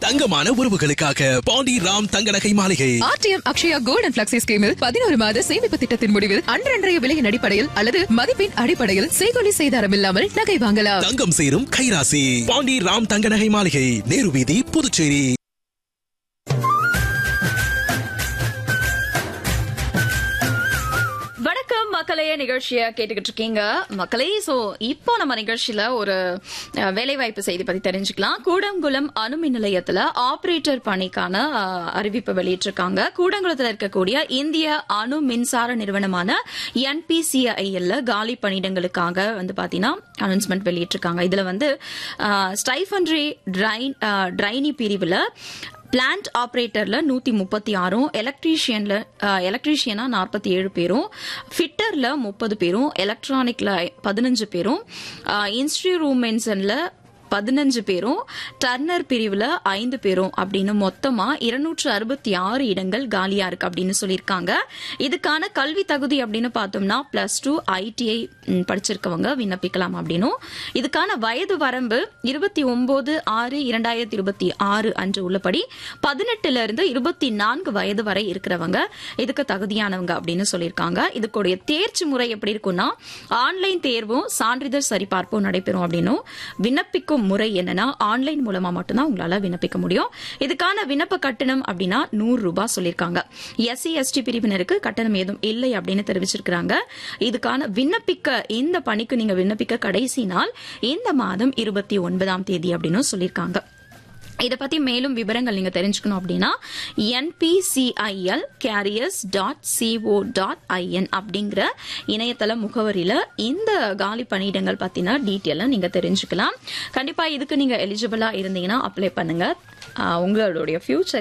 தங்கமான உறவுகளுக்காக பாண்டி ராம் தங்க நகை மாளிகை RTM Akshaya gold and flexi ஸ்கீமில் பதினோரு மாத சேமிப்பு திட்டத்தின் முடிவில் அன்றன்றைய விலையின் அடிப்படையில் அல்லது மதிப்பின் அடிப்படையில் செய்கொலி செய்தாரம் இல்லாமல் நகை வாங்கலாம் தங்கம் சேரும் கைராசி பாண்டி ராம் தங்க நகை மாளிகை நேரு வீதி புதுச்சேரி வணக்கம் மக்களே நிகழ்ச்சிய கேட்டுக்கிட்டு இருக்கீங்க மக்களே சோ இப்போ நம்ம நிகழ்ச்சியில ஒரு அஹ், வேலைவாய்ப்பு செய்தி பத்தி தெரிஞ்சுக்கலாம் கூடங்குளம் அணுமின் நிலையத்துல ஆபரேட்டர் பணிக்கான அஹ், அறிவிப்பு வெளியிட்டிருக்காங்க கூடங்குளத்துல இருக்கக்கூடிய இந்திய அணு மின்சார நிறுவனமான என்பிசிஐஎல்ல காலி பணியிடங்களுக்காக வந்து பாத்தீங்கன்னா அனௌன்ஸ்மெண்ட் வெளியிட்டிருக்காங்க இதுல வந்து ஸ்டைஃபன்ட்ரி ட்ரைன் ட்ரைனி பிரிவுல பிளான்ட் ஆபரேட்டர்ல நூத்தி முப்பத்தி ஆறும் எலக்ட்ரீஷியன்ல எலக்ட்ரீஷியனா நாற்பத்தி ஏழு பேரும் ஃபிட்டர்ல முப்பது பேரும் எலக்ட்ரானிக்ல பதினஞ்சு பேரும் இன்ஸ்ட்ரூமென்ட்ஸ்ல பதினஞ்சு பேரும் டர்னர் பிரிவுல ஐந்து பேரும் அப்படின்னு மொத்தமா இருநூற்று அறுபத்தி ஆறு இடங்கள் காலியா இருக்கு அப்படின்னு சொல்லியிருக்காங்க இதுக்கான கல்வி தகுதி அப்படின்னு பார்த்தோம்னா பிளஸ் டூ ஐடிஐ படிச்சிருக்கவங்க விண்ணப்பிக்கலாம் அப்படின்னும் இதுக்கான வயது வரம்பு இருபத்தி ஒன்பது ஆறு இரண்டாயிரத்தி இருபத்தி ஆறு அன்று உள்ளபடி பதினெட்டுல இருந்து இருபத்தி நான்கு வயது வரை இருக்கிறவங்க இதுக்கு தகுதியானவங்க அப்படின்னு சொல்லியிருக்காங்க இதுக்குடைய தேர்ச்சி முறை எப்படி இருக்கும்னா ஆன்லைன் தேர்வும் சான்றிதழ் சரிபார்ப்பும் நடைபெறும் அப்படின்னும் விண்ணப்பிக்கும் முறை என்னன்னா ஆன்லைன் மூலமா மட்டும்தான் உங்களால விண்ணப்பிக்க முடியும் இதுக்கான விண்ணப்ப கட்டணம் அப்படின்னா நூறு ரூபாய் சொல்லியிருக்காங்க எஸ்சி எஸ்டி பிரிவினருக்கு கட்டணம் ஏதும் இல்லை அப்படின்னு தெரிவிச்சிருக்காங்க இதுக்கான விண்ணப்பிக்க இந்த பணிக்கு நீங்க விண்ணப்பிக்க கடைசி நாள் இந்த மாதம் இருபத்தி ஒன்பதாம் தேதி அப்படின்னு சொல்லியிருக்காங்க இதை பத்தி மேலும் விவரங்கள் நீங்க தெரிஞ்சுக்கணும் அப்படின்னா NPCIL careers dot CO dot IN அப்படிங்கிற இணையதள முகவரியில இந்த காலி பணியிடங்கள் பத்தின டீட்டெயில நீங்க தெரிஞ்சுக்கலாம் கண்டிப்பா இதுக்கு நீங்க எலிஜிபிளா இருந்தீங்கன்னா அப்ளை பண்ணுங்க ஆஹ் உங்களுடைய ஃபியூச்சர்